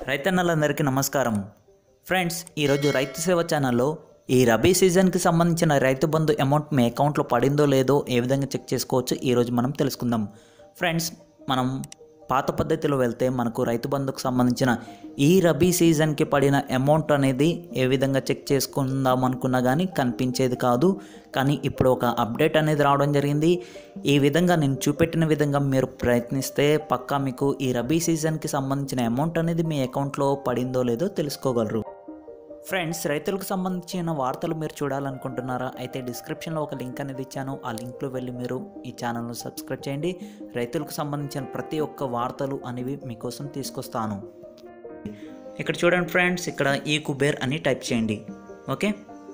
రైతన్నలందరికీ నమస్కారం ఫ్రెండ్స్ ఈరోజు రైతు సేవ ఛానల్లో ఈ రబీ సీజన్కి సంబంధించిన రైతు బంధు అమౌంట్ మీ అకౌంట్లో పడిందో లేదో ఏ విధంగా చెక్ చేసుకోవచ్చు ఈరోజు మనం తెలుసుకుందాం ఫ్రెండ్స్ మనం పాత పద్ధతిలో వెళ్తే మనకు రైతు బంధుకు సంబంధించిన ఈ రబీ సీజన్కి పడిన అమౌంట్ అనేది ఏ విధంగా చెక్ చేసుకుందాం అనుకున్నా కానీ కనిపించేది కాదు కానీ ఇప్పుడు ఒక అప్డేట్ అనేది రావడం జరిగింది ఈ విధంగా నేను చూపెట్టిన విధంగా మీరు ప్రయత్నిస్తే పక్కా మీకు ఈ రబీ సీజన్కి సంబంధించిన అమౌంట్ అనేది మీ అకౌంట్లో పడిందో లేదో తెలుసుకోగలరు ఫ్రెండ్స్ రైతులకు సంబంధించిన వార్తలు మీరు చూడాలనుకుంటున్నారా అయితే డిస్క్రిప్షన్లో ఒక లింక్ అనేది ఇచ్చాను ఆ లింక్లో వెళ్ళి మీరు ఈ ఛానల్ను సబ్స్క్రైబ్ చేయండి రైతులకు సంబంధించిన ప్రతి ఒక్క వార్తలు అనేవి మీకోసం తీసుకొస్తాను ఇక్కడ చూడండి ఫ్రెండ్స్ ఇక్కడ ఈ కుబేర్ అని టైప్ చేయండి ఓకే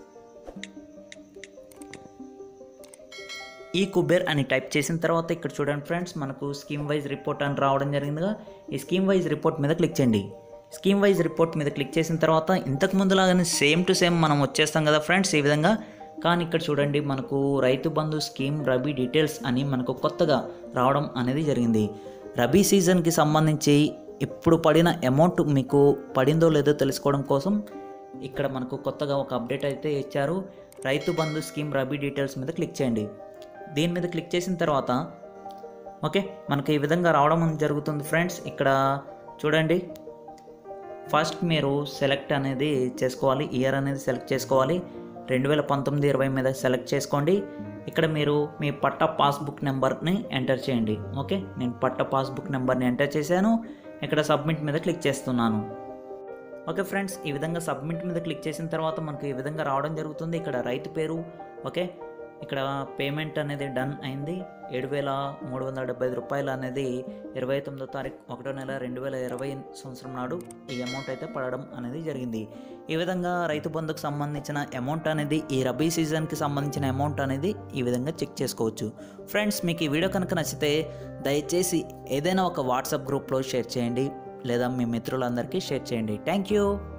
ఈ కుబేర్ అని టైప్ చేసిన తర్వాత ఇక్కడ చూడండి ఫ్రెండ్స్ మనకు స్కీమ్ వైజ్ రిపోర్ట్ అని రావడం జరిగిందిగా ఈ స్కీమ్ వైజ్ రిపోర్ట్ మీద క్లిక్ చేయండి స్కీమ్ వైజ్ రిపోర్ట్ మీద క్లిక్ చేసిన తర్వాత ఇంతకు ముందులాగానే సేమ్ టు సేమ్ మనం వచ్చేస్తాం కదా ఫ్రెండ్స్ ఈ విధంగా కానీ ఇక్కడ చూడండి మనకు రైతు బంధు స్కీమ్ రబీ డీటెయిల్స్ అని మనకు కొత్తగా రావడం అనేది జరిగింది రబీ సీజన్కి సంబంధించి ఇప్పుడు పడిన అమౌంట్ మీకు పడిందో లేదో తెలుసుకోవడం కోసం ఇక్కడ మనకు కొత్తగా ఒక అప్డేట్ అయితే ఇచ్చారు రైతు బంధు స్కీమ్ రబీ డీటెయిల్స్ మీద క్లిక్ చేయండి దీని మీద క్లిక్ చేసిన తర్వాత ఓకే మనకి ఈ విధంగా రావడం జరుగుతుంది ఫ్రెండ్స్ ఇక్కడ చూడండి ఫస్ట్ మీరు సెలెక్ట్ అనేది చేసుకోవాలి ఇయర్ అనేది సెలెక్ట్ చేసుకోవాలి రెండు వేల పంతొమ్మిది ఇరవై మీద సెలెక్ట్ చేసుకోండి ఇక్కడ మీరు మీ పట్ట పాస్బుక్ నెంబర్ని ఎంటర్ చేయండి ఓకే నేను పట్ట పాస్బుక్ నెంబర్ని ఎంటర్ చేశాను ఇక్కడ సబ్మిట్ మీద క్లిక్ చేస్తున్నాను ఓకే ఫ్రెండ్స్ ఈ విధంగా సబ్మిట్ మీద క్లిక్ చేసిన తర్వాత మనకు ఈ విధంగా రావడం జరుగుతుంది ఇక్కడ రైతు పేరు ఓకే ఇక్కడ పేమెంట్ అనేది డన్ అయింది ఏడు వేల మూడు వందల డెబ్బై ఐదు రూపాయలు అనేది ఇరవై తొమ్మిదో తారీఖు ఒకటో నెల రెండు వేల ఇరవై సంవత్సరం నాడు ఈ అమౌంట్ అయితే పడడం అనేది జరిగింది ఈ విధంగా రైతు బంధుకు సంబంధించిన అమౌంట్ అనేది ఈ రబీ సీజన్కి సంబంధించిన అమౌంట్ అనేది ఈ విధంగా చెక్ చేసుకోవచ్చు ఫ్రెండ్స్ మీకు ఈ వీడియో కనుక నచ్చితే దయచేసి ఏదైనా ఒక వాట్సాప్ గ్రూప్లో షేర్ చేయండి లేదా మీ మిత్రులందరికీ షేర్ చేయండి థ్యాంక్ యూ